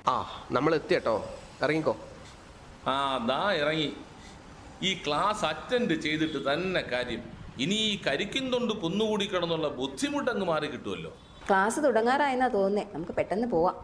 ആ നമ്മൾ എത്തിയട്ടോ ഇറങ്ങിക്കോ ആ ദാ ഇറങ്ങി ഈ ക്ലാസ് അറ്റൻഡ് ചെയ്തിട്ട് തന്നെ കാര്യം ഇനി ഈ കരിക്കും തൊണ്ട് കുന്നുകൂടി കിടന്നുള്ള ബുദ്ധിമുട്ടങ്ങ് മാറി കിട്ടുമല്ലോ ക്ലാസ് തുടങ്ങാറായെന്നാ തോന്നുന്നേ നമുക്ക് പെട്ടെന്ന് പോവാം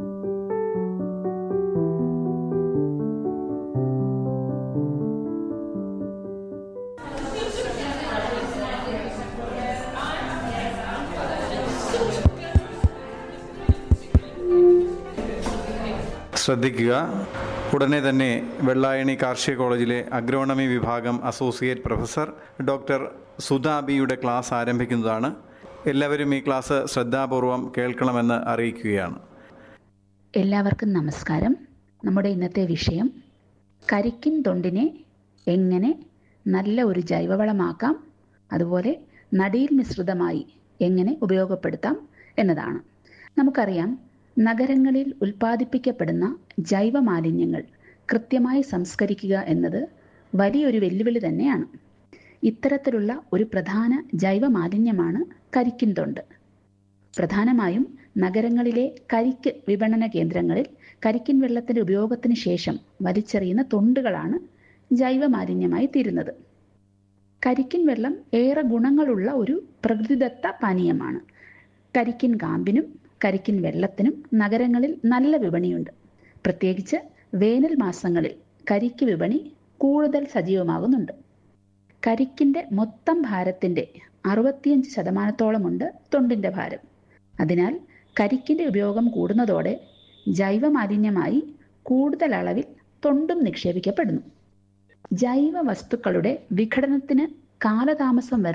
ശ്രദ്ധിക്കുക ഉടനെ തന്നെ വെള്ളായണി കാർഷിക കോളേജിലെ അഗ്രോണമി വിഭാഗം അസോസിയേറ്റ് പ്രൊഫസർ ഡോക്ടർ സുധാബിയുടെ ക്ലാസ് ആരംഭിക്കുന്നതാണ് എല്ലാവരും ഈ ക്ലാസ് ശ്രദ്ധാപൂർവം കേൾക്കണമെന്ന് അറിയിക്കുകയാണ് എല്ലാവർക്കും നമസ്കാരം നമ്മുടെ ഇന്നത്തെ വിഷയം കരിക്കിൻ തൊണ്ടിനെ എങ്ങനെ നല്ല ഒരു ജൈവവളമാക്കാം അതുപോലെ നടിയിൽ മിശ്രിതമായി എങ്ങനെ ഉപയോഗപ്പെടുത്താം എന്നതാണ് നമുക്കറിയാം നഗരങ്ങളിൽ ഉൽപ്പാദിപ്പിക്കപ്പെടുന്ന ജൈവ മാലിന്യങ്ങൾ കൃത്യമായി സംസ്കരിക്കുക എന്നത് വലിയൊരു വെല്ലുവിളി തന്നെയാണ് ഇത്തരത്തിലുള്ള ഒരു പ്രധാന ജൈവ മാലിന്യമാണ് കരിക്കിൻ തൊണ്ട് പ്രധാനമായും നഗരങ്ങളിലെ കരിക്ക് വിപണന കേന്ദ്രങ്ങളിൽ കരിക്കിൻ വെള്ളത്തിന്റെ ഉപയോഗത്തിന് ശേഷം വലിച്ചെറിയുന്ന തൊണ്ടുകളാണ് ജൈവ മാലിന്യമായി തീരുന്നത് കരിക്കിൻ വെള്ളം ഏറെ ഗുണങ്ങളുള്ള ഒരു പ്രകൃതിദത്ത പാനീയമാണ് കരിക്കിൻ കാമ്പിനും കരിക്കിൻ വെള്ളത്തിനും നഗരങ്ങളിൽ നല്ല വിപണിയുണ്ട് പ്രത്യേകിച്ച് വേനൽ മാസങ്ങളിൽ കരിക്ക് വിപണി കൂടുതൽ സജീവമാകുന്നുണ്ട് കരിക്കിന്റെ മൊത്തം ഭാരത്തിന്റെ അറുപത്തിയഞ്ച് ശതമാനത്തോളമുണ്ട് തൊണ്ടിന്റെ ഭാരം അതിനാൽ കരിക്കിന്റെ ഉപയോഗം കൂടുന്നതോടെ ജൈവ മാലിന്യമായി കൂടുതൽ അളവിൽ തൊണ്ടും നിക്ഷേപിക്കപ്പെടുന്നു ജൈവ വസ്തുക്കളുടെ വിഘടനത്തിന് കാലതാമസം വരുന്ന